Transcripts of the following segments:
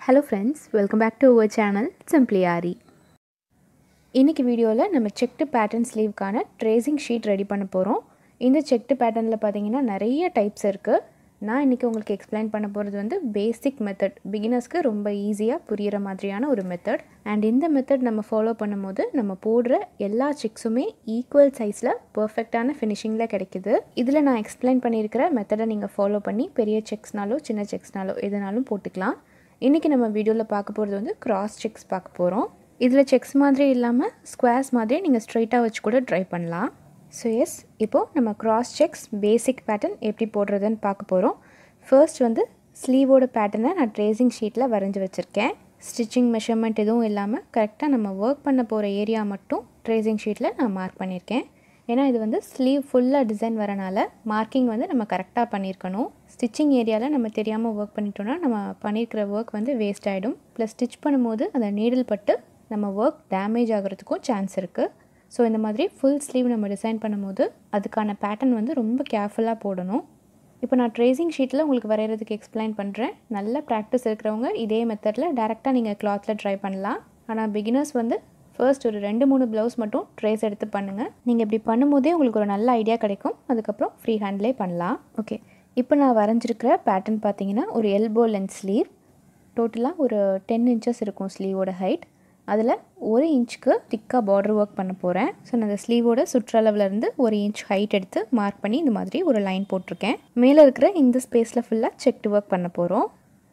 hello friends welcome back to our channel simply Aari இன்றைக்கி வீடியோவில் நம்ம செக்டு பேட்டர்ன் ஸ்லீவ்க்கான ட்ரேசிங் ஷீட் ரெடி பண்ண போகிறோம் இந்த செக்டு பேட்டர்னில் பார்த்தீங்கன்னா நிறைய டைப்ஸ் இருக்குது நான் இன்றைக்கி உங்களுக்கு எக்ஸ்பிளைன் பண்ண போகிறது வந்து பேசிக் மெத்தட் பிகினர்ஸ்க்கு ரொம்ப ஈஸியாக புரிகிற மாதிரியான ஒரு மெத்தட் அண்ட் இந்த மெத்தட் நம்ம ஃபாலோ பண்ணும்போது நம்ம போடுற எல்லா செக்ஸுமே ஈக்குவல் சைஸில் பர்ஃபெக்டான ஃபினிஷிங்கில் கிடைக்குது இதில் நான் எக்ஸ்பிளைன் பண்ணியிருக்கிற மெத்தடை நீங்கள் ஃபாலோ பண்ணி பெரிய செக்ஸ்னாலோ சின்ன செக்ஸ்னாலோ எதுனாலும் போட்டுக்கலாம் இன்றைக்கி நம்ம வீடியோவில் பார்க்க போகிறது வந்து கிராஸ் செக்ஸ் பார்க்க போகிறோம் இதில் செக்ஸ் மாதிரி இல்லாமல் ஸ்கொயர்ஸ் மாதிரி நீங்கள் ஸ்ட்ரைட்டாக வச்சு கூட ட்ரை பண்ணலாம் ஸோ எஸ் இப்போது நம்ம கிராஸ் செக்ஸ் பேசிக் பேட்டர்ன் எப்படி போடுறதுன்னு பார்க்க போகிறோம் ஃபர்ஸ்ட் வந்து ஸ்லீவோட பேட்டர்னை நான் ட்ரேசிங் ஷீட்டில் வரைஞ்சி வச்சுருக்கேன் ஸ்டிச்சிங் மெஷர்மெண்ட் எதுவும் இல்லாமல் கரெக்டாக நம்ம ஒர்க் பண்ண போகிற ஏரியா மட்டும் ட்ரேசிங் ஷீட்டில் நான் மார்க் பண்ணியிருக்கேன் ஏன்னா இது வந்து ஸ்லீவ் ஃபுல்லாக டிசைன் வரனால மார்க்கிங் வந்து நம்ம கரெக்டாக பண்ணியிருக்கணும் ஸ்டிச்சிங் ஏரியாவில் நம்ம தெரியாமல் ஒர்க் பண்ணிட்டோன்னா நம்ம பண்ணியிருக்கிற ஒர்க் வந்து வேஸ்ட் ஆகிடும் ப்ளஸ் ஸ்டிச் பண்ணும்போது அந்த நீடில் பட்டு நம்ம ஒர்க் டேமேஜ் ஆகிறதுக்கும் சான்ஸ் இருக்குது ஸோ இந்த மாதிரி ஃபுல் ஸ்லீவ் நம்ம டிசைன் பண்ணும்போது அதுக்கான பேட்டர்ன் வந்து ரொம்ப கேர்ஃபுல்லாக போடணும் இப்போ நான் ட்ரேசிங் ஷீட்டில் உங்களுக்கு வரைகிறதுக்கு எக்ஸ்பிளைன் பண்ணுறேன் நல்ல ப்ராக்டிஸ் இருக்கிறவங்க இதே மெத்தடில் டேரெக்டாக நீங்கள் கிளாத்தில் ட்ரை பண்ணலாம் ஆனால் பிகினர்ஸ் வந்து ஃபர்ஸ்ட் ஒரு ரெண்டு மூணு ப்ளவுஸ் மட்டும் ட்ரேஸ் எடுத்து பண்ணுங்கள் நீங்கள் இப்படி பண்ணும்போதே உங்களுக்கு ஒரு நல்ல ஐடியா கிடைக்கும் அதுக்கப்புறம் ஃப்ரீ ஹேண்ட்லேயே பண்ணலாம் ஓகே இப்போ நான் வரைஞ்சிருக்கிற பேட்டர்ன் பார்த்தீங்கன்னா ஒரு எல்போ லென்த் ஸ்லீவ் டோட்டலாக ஒரு டென் இன்ச்சஸ் இருக்கும் ஸ்லீவோட ஹைட் அதில் ஒரு இன்ச்சுக்கு திக்காக பார்டர் ஒர்க் பண்ண போகிறேன் ஸோ நான் அந்த ஸ்லீவோட சுற்றளவுலேருந்து ஒரு இன்ச் ஹைட் எடுத்து மார்க் பண்ணி இந்த மாதிரி ஒரு லைன் போட்டிருக்கேன் மேலே இருக்கிற இந்த ஸ்பேஸில் ஃபுல்லாக செக்டு ஒர்க் பண்ண போகிறோம்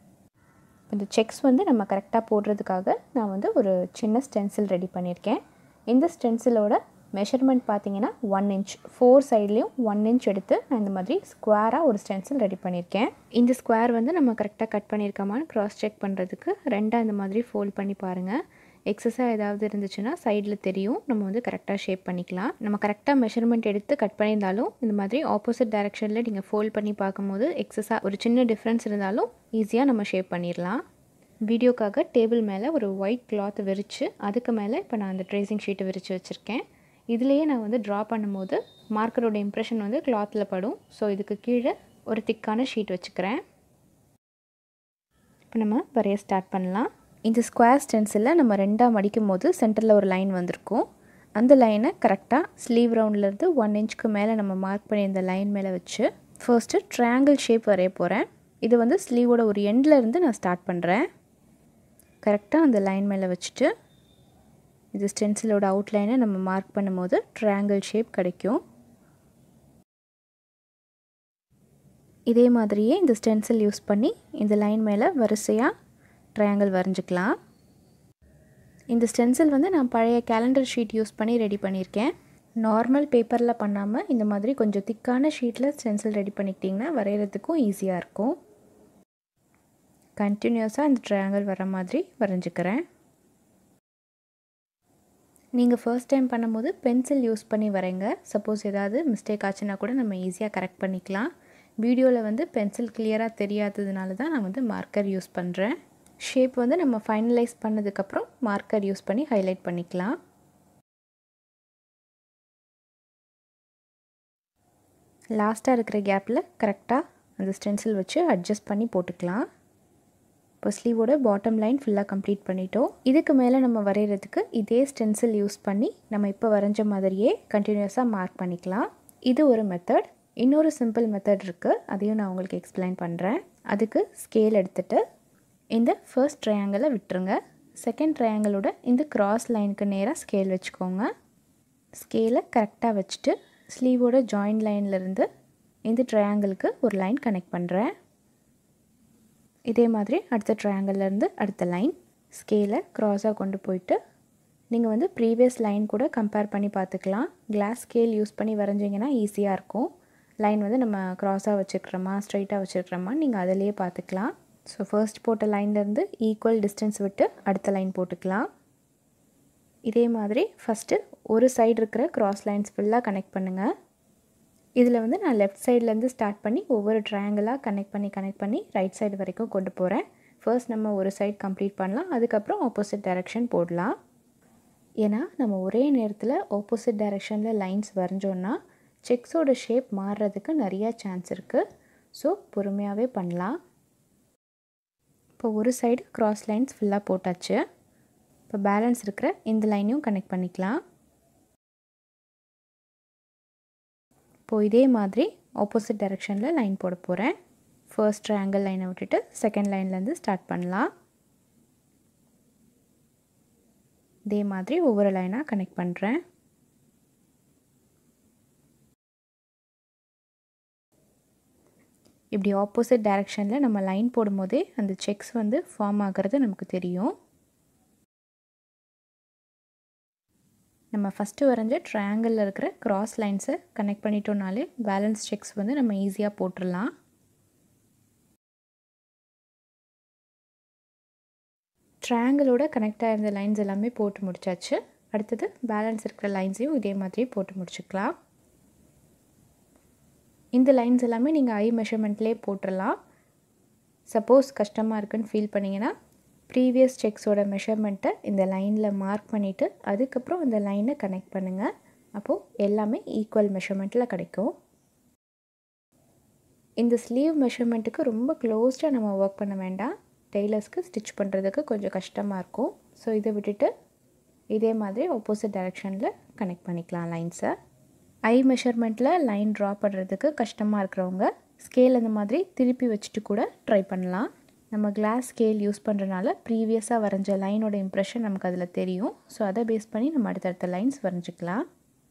இந்த செக்ஸ் வந்து நம்ம கரெக்டாக போடுறதுக்காக நான் வந்து ஒரு சின்ன ஸ்டென்சில் ரெடி பண்ணியிருக்கேன் இந்த ஸ்டென்சிலோட மெஷர்மெண்ட் பார்த்தீங்கன்னா ஒன் இன்ச் ஃபோர் சைட்லேயும் ஒன் இன்ச் எடுத்து நான் இந்த மாதிரி ஸ்கொயராக ஒரு ஸ்டென்சில் ரெடி பண்ணியிருக்கேன் இந்த ஸ்கொயர் வந்து நம்ம கரெக்டாக கட் பண்ணியிருக்கோமான்னு க்ராஸ் செக் பண்ணுறதுக்கு ரெண்டாக இந்த மாதிரி ஃபோல்ட் பண்ணி பாருங்கள் எக்ஸஸாக ஏதாவது இருந்துச்சுன்னா சைடில் தெரியும் நம்ம வந்து கரெக்டாக ஷேப் பண்ணிக்கலாம் நம்ம கரெக்டாக மெஷர்மெண்ட் எடுத்து கட் பண்ணியிருந்தாலும் இந்த மாதிரி ஆப்போசிட் டைரெக்ஷனில் நீங்கள் ஃபோல்ட் பண்ணி பார்க்கும்போது எக்ஸஸாக ஒரு சின்ன டிஃப்ரென்ஸ் இருந்தாலும் ஈஸியாக நம்ம ஷேப் பண்ணிடலாம் வீடியோக்காக டேபிள் மேலே ஒரு ஒயிட் கிளாத் விரித்து அதுக்கு மேலே இப்போ நான் அந்த ட்ரேசிங் ஷீட்டை விரித்து வச்சுருக்கேன் இதுலேயே நான் வந்து ட்ரா பண்ணும்போது மார்க்கரோட இம்ப்ரெஷன் வந்து கிளாத்தில் படும் ஸோ இதுக்கு கீழே ஒரு திக்கான ஷீட் வச்சுக்கிறேன் இப்போ நம்ம வரைய ஸ்டார்ட் பண்ணலாம் இந்த ஸ்கொயர் ஸ்டென்சிலில் நம்ம ரெண்டாக மடிக்கும் போது சென்டரில் ஒரு லைன் வந்திருக்கும் அந்த லைனை கரெக்டாக ஸ்லீவ் ரவுண்ட்லேருந்து ஒன் இன்ச்சுக்கு மேலே நம்ம மார்க் பண்ணி இந்த லைன் மேலே வச்சு ஃபர்ஸ்ட்டு ட்ரையாங்கிள் ஷேப் வரைய போகிறேன் இது வந்து ஸ்லீவோட ஒரு எண்டில் இருந்து நான் ஸ்டார்ட் பண்ணுறேன் கரெக்டாக அந்த லைன் மேலே வச்சுட்டு இது ஸ்டென்சிலோட அவுட்லைனை நம்ம மார்க் பண்ணும்போது ட்ரையாங்கிள் ஷேப் கிடைக்கும் இதே மாதிரியே இந்த ஸ்டென்சில் யூஸ் பண்ணி இந்த லைன் மேலே வரிசையாக ட்ரையாங்கிள் வரைஞ்சிக்கலாம் இந்த ஸ்டென்சில் வந்து நான் பழைய கேலண்டர் ஷீட் யூஸ் பண்ணி ரெடி பண்ணியிருக்கேன் நார்மல் பேப்பரில் பண்ணாமல் இந்த மாதிரி கொஞ்சம் திக்கான ஷீட்டில் ஸ்டென்சில் ரெடி பண்ணிக்கிட்டிங்கன்னா வரைகிறதுக்கும் ஈஸியாக இருக்கும் கண்டினியூஸாக இந்த ட்ரையாங்கிள் வர மாதிரி வரைஞ்சிக்கிறேன் நீங்கள் ஃபர்ஸ்ட் டைம் பண்ணும்போது பென்சில் யூஸ் பண்ணி வரைங்க சப்போஸ் ஏதாவது மிஸ்டேக் ஆச்சுன்னா கூட நம்ம ஈஸியாக கரெக்ட் பண்ணிக்கலாம் வீடியோவில் வந்து பென்சில் கிளியராக தெரியாததுனால தான் நான் வந்து மார்க்கர் யூஸ் பண்ணுறேன் ஷேப் வந்து நம்ம ஃபைனலைஸ் பண்ணதுக்கப்புறம் மார்க்கர் யூஸ் பண்ணி ஹைலைட் பண்ணிக்கலாம் லாஸ்ட்டாக இருக்கிற கேப்பில் கரெக்டாக அந்த ஸ்டென்சில் வச்சு அட்ஜஸ்ட் பண்ணி போட்டுக்கலாம் இப்போ ஸ்லீவோட பாட்டம் லைன் ஃபுல்லாக கம்ப்ளீட் பண்ணிட்டோம் இதுக்கு மேலே நம்ம வரைகிறதுக்கு இதே ஸ்டென்சில் யூஸ் பண்ணி நம்ம இப்போ வரைஞ்ச மாதிரியே கண்டினியூஸாக மார்க் பண்ணிக்கலாம் இது ஒரு மெத்தட் இன்னொரு சிம்பிள் மெத்தட் இருக்குது அதையும் நான் உங்களுக்கு எக்ஸ்பிளைன் பண்ணுறேன் அதுக்கு ஸ்கேல் எடுத்துகிட்டு இந்த ஃபர்ஸ்ட் ட்ரையாங்கிளை விட்டுருங்க செகண்ட் ட்ரையாங்கிளோட இந்த கிராஸ் லைனுக்கு நேராக ஸ்கேல் வச்சுக்கோங்க ஸ்கேலை கரெக்டாக வச்சுட்டு ஸ்லீவோட ஜாயிண்ட் லைன்லேருந்து இந்த ட்ரையாங்கிளுக்கு ஒரு லைன் கனெக்ட் பண்ணுறேன் இதே மாதிரி அடுத்த ட்ரையாங்கிள்லேருந்து அடுத்த லைன் ஸ்கேலை க்ராஸாக கொண்டு போயிட்டு நீங்கள் வந்து ப்ரீவியஸ் லைன் கூட கம்பேர் பண்ணி பார்த்துக்கலாம் கிளாஸ் ஸ்கேல் யூஸ் பண்ணி வரைஞ்சிங்கன்னா ஈஸியாக இருக்கும் லைன் வந்து நம்ம க்ராஸாக வச்சுருக்கிறோமா ஸ்ட்ரைட்டாக வச்சுருக்கிறோமா நீங்கள் அதிலேயே பார்த்துக்கலாம் ஸோ ஃபர்ஸ்ட் போட்ட லைன்லேருந்து ஈக்குவல் டிஸ்டன்ஸ் விட்டு அடுத்த லைன் போட்டுக்கலாம் இதே மாதிரி ஃபஸ்ட்டு ஒரு சைடு இருக்கிற க்ராஸ் லைன்ஸ் ஃபுல்லாக கனெக்ட் பண்ணுங்கள் இதில் வந்து நான் லெஃப்ட் சைட்லேருந்து ஸ்டார்ட் பண்ணி ஒவ்வொரு ட்ரையாங்கிளாக கனெக்ட் பண்ணி கனெக்ட் பண்ணி ரைட் சைடு வரைக்கும் கொண்டு போகிறேன் ஃபர்ஸ்ட் நம்ம ஒரு சைடு கம்ப்ளீட் பண்ணலாம் அதுக்கப்புறம் ஆப்போசிட் டைரெக்ஷன் போடலாம் ஏன்னா நம்ம ஒரே நேரத்தில் ஆப்போசிட் டைரெக்ஷனில் லைன்ஸ் வரைஞ்சோன்னா செக்ஸோட ஷேப் மாறுறதுக்கு நிறையா சான்ஸ் இருக்குது ஸோ பொறுமையாகவே பண்ணலாம் இப்போ ஒரு சைடு க்ராஸ் லைன்ஸ் ஃபுல்லாக போட்டாச்சு இப்போ பேலன்ஸ் இருக்கிற இந்த லைனையும் கனெக்ட் பண்ணிக்கலாம் இப்போது இதே மாதிரி ஆப்போசிட் டைரெக்ஷனில் லைன் போட போகிறேன் ஃபர்ஸ்ட் ட்ரையாங்கிள் லைனை விட்டுட்டு செகண்ட் லைன்லேருந்து ஸ்டார்ட் பண்ணலாம் இதே மாதிரி ஒவ்வொரு லைனாக கனெக்ட் பண்ணுறேன் இப்படி ஆப்போசிட் டைரெக்ஷனில் நம்ம லைன் போடும்போதே அந்த செக்ஸ் வந்து ஃபார்ம் ஆகிறது நமக்கு தெரியும் நம்ம ஃபஸ்ட்டு வரைஞ்ச ட்ரையாங்கிளில் இருக்கிற க்ராஸ் லைன்ஸை கனெக்ட் பண்ணிட்டோம்னாலே பேலன்ஸ் செக்ஸ் வந்து நம்ம ஈஸியாக போட்டுடலாம் ட்ரையாங்கிளோட கனெக்ட் ஆகிருந்த லைன்ஸ் எல்லாமே போட்டு முடிச்சாச்சு அடுத்தது பேலன்ஸ் இருக்கிற லைன்ஸையும் இதே மாதிரி போட்டு முடிச்சுக்கலாம் இந்த லைன்ஸ் எல்லாமே நீங்கள் ஐ மெஷர்மெண்ட்லேயே போட்டுடலாம் சப்போஸ் கஷ்டமாக இருக்குன்னு ஃபீல் பண்ணிங்கன்னா ப்ரீவியஸ் செக்ஸோட மெஷர்மெண்ட்டை இந்த லைனில் மார்க் பண்ணிவிட்டு அதுக்கப்புறம் அந்த லைனை கனெக்ட் பண்ணுங்கள் அப்போது எல்லாமே ஈக்குவல் மெஷர்மெண்ட்டில் கிடைக்கும் இந்த ஸ்லீவ் மெஷர்மெண்ட்டுக்கு ரொம்ப க்ளோஸ்டாக நம்ம ஒர்க் பண்ண வேண்டாம் டெய்லர்ஸ்க்கு ஸ்டிச் பண்ணுறதுக்கு கொஞ்சம் கஷ்டமாக இருக்கும் ஸோ இதை விட்டுட்டு இதே மாதிரி ஆப்போசிட் டைரெக்ஷனில் கனெக்ட் பண்ணிக்கலாம் லைன்ஸை ஐ மெஷர்மெண்ட்டில் லைன் ட்ரா பண்ணுறதுக்கு கஷ்டமாக இருக்கிறவங்க ஸ்கேல் அந்த மாதிரி திருப்பி வச்சுட்டு கூட ட்ரை பண்ணலாம் நம்ம கிளாஸ் ஸ்கேல் யூஸ் பண்ணுறனால ப்ரீவியஸாக வரைஞ்ச லைனோட இம்ப்ரெஷன் நமக்கு அதில் தெரியும் ஸோ அதை பேஸ் பண்ணி நம்ம அடுத்தடுத்த லைன்ஸ் வரைஞ்சிக்கலாம்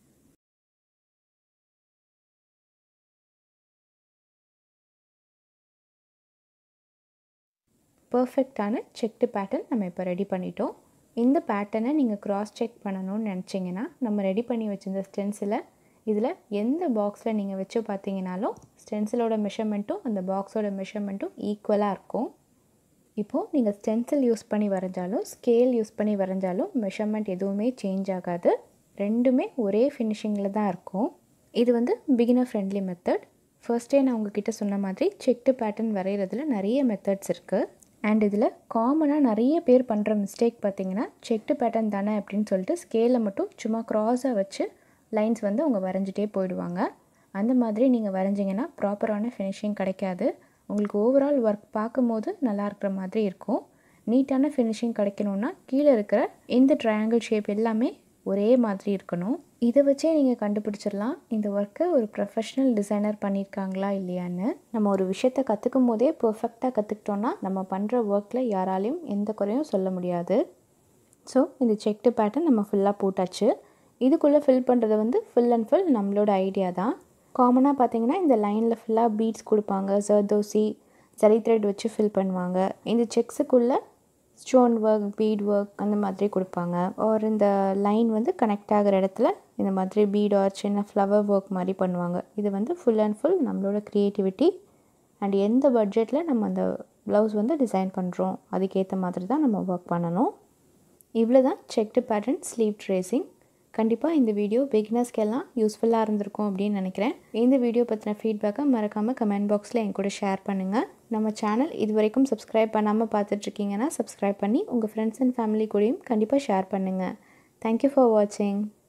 பர்ஃபெக்டான செக்டு பேட்டர்ன் நம்ம இப்போ ரெடி பண்ணிட்டோம் இந்த பேட்டர்னை நீங்கள் க்ராஸ் செக் பண்ணணும்னு நினச்சிங்கன்னா நம்ம ரெடி பண்ணி வச்சுருந்த ஸ்டென்சிலை இதில் எந்த பாக்ஸில் நீங்கள் வச்சு பார்த்தீங்கனாலும் ஸ்டென்சிலோட மெஷர்மெண்ட்டும் அந்த பாக்ஸோட மெஷர்மெண்ட்டும் ஈக்குவலாக இருக்கும் இப்போது நீங்கள் ஸ்டென்சில் யூஸ் பண்ணி வரைஞ்சாலும் ஸ்கேல் யூஸ் பண்ணி வரைஞ்சாலும் மெஷர்மெண்ட் எதுவுமே சேஞ்ச் ஆகாது ரெண்டுமே ஒரே ஃபினிஷிங்கில் தான் இருக்கும் இது வந்து பிகினர் ஃப்ரெண்ட்லி மெத்தட் ஃபர்ஸ்டே நான் உங்ககிட்ட சொன்ன மாதிரி செக்டு பேட்டர்ன் வரைகிறதுல நிறைய மெத்தட்ஸ் இருக்குது அண்ட் இதில் காமனாக நிறைய பேர் பண்ணுற மிஸ்டேக் பார்த்தீங்கன்னா செக்டு பேட்டர்ன் தானே அப்படின்னு சொல்லிட்டு ஸ்கேலில் மட்டும் சும்மா க்ராஸாக வச்சு லைன்ஸ் வந்து அவங்க வரைஞ்சிட்டே போயிடுவாங்க அந்த மாதிரி நீங்கள் வரைஞ்சிங்கன்னா ப்ராப்பரான ஃபினிஷிங் கிடைக்காது உங்களுக்கு ஓவரால் ஒர்க் பார்க்கும்போது நல்லா இருக்கிற மாதிரி இருக்கும் நீட்டான ஃபினிஷிங் கிடைக்கணுன்னா கீழே இருக்கிற இந்த ட்ரையாங்கிள் ஷேப் எல்லாமே ஒரே மாதிரி இருக்கணும் இதை வச்சே நீங்கள் கண்டுபிடிச்சிடலாம் இந்த ஒர்க்கை ஒரு ப்ரொஃபஷ்னல் டிசைனர் பண்ணியிருக்காங்களா இல்லையான்னு நம்ம ஒரு விஷயத்தை கற்றுக்கும் போதே பர்ஃபெக்டாக கற்றுக்கிட்டோன்னா நம்ம பண்ணுற ஒர்க்கில் யாராலையும் எந்த குறையும் சொல்ல முடியாது ஸோ இந்த செக்டு பேட்டர்ன் நம்ம ஃபுல்லாக போட்டாச்சு இதுக்குள்ளே ஃபில் பண்ணுறது வந்து ஃபுல் அண்ட் ஃபுல் நம்மளோட ஐடியா தான் காமனாக பார்த்தீங்கன்னா இந்த லைனில் ஃபுல்லாக பீட்ஸ் கொடுப்பாங்க ஜர்தோசி ஜரி த்ரெட் வச்சு ஃபில் பண்ணுவாங்க இந்த செக்ஸுக்குள்ளே ஸ்டோன் ஒர்க் பீட் ஒர்க் அந்த மாதிரி கொடுப்பாங்க ஒரு இந்த லைன் வந்து கனெக்ட் ஆகிற இடத்துல இந்த மாதிரி பீட் ஆர் சின்ன ஃப்ளவர் ஒர்க் மாதிரி பண்ணுவாங்க இது வந்து ஃபுல் அண்ட் ஃபுல் நம்மளோட க்ரியேட்டிவிட்டி அண்ட் எந்த பட்ஜெட்டில் நம்ம அந்த ப்ளவுஸ் வந்து டிசைன் பண்ணுறோம் அதுக்கேற்ற மாதிரி தான் நம்ம ஒர்க் பண்ணணும் இவ்வளோ தான் செக்டு பேட்டர்ன் ஸ்லீவ் ட்ரேசிங் கண்டிப்பாக இந்த வீடியோ பிகினர்ஸ்க்கெல்லாம் யூஸ்ஃபுல்லாக இருந்திருக்கும் அப்படின்னு நினைக்கிறேன் இந்த வீடியோ பற்றின ஃபீட்பேக்கை மறக்காமல் கமெண்ட் பாக்ஸில் என் கூட ஷேர் பண்ணுங்கள் நம்ம சேனல் இது வரைக்கும் சப்ஸ்கிரைப் பண்ணாமல் பார்த்துட்ருக்கீங்கன்னா சப்ஸ்கிரைப் பண்ணி உங்கள் ஃப்ரெண்ட்ஸ் அண்ட் ஃபேமிலி கூடயும் கண்டிப்பாக ஷேர் பண்ணுங்கள் தேங்க்யூ ஃபார் வாட்சிங்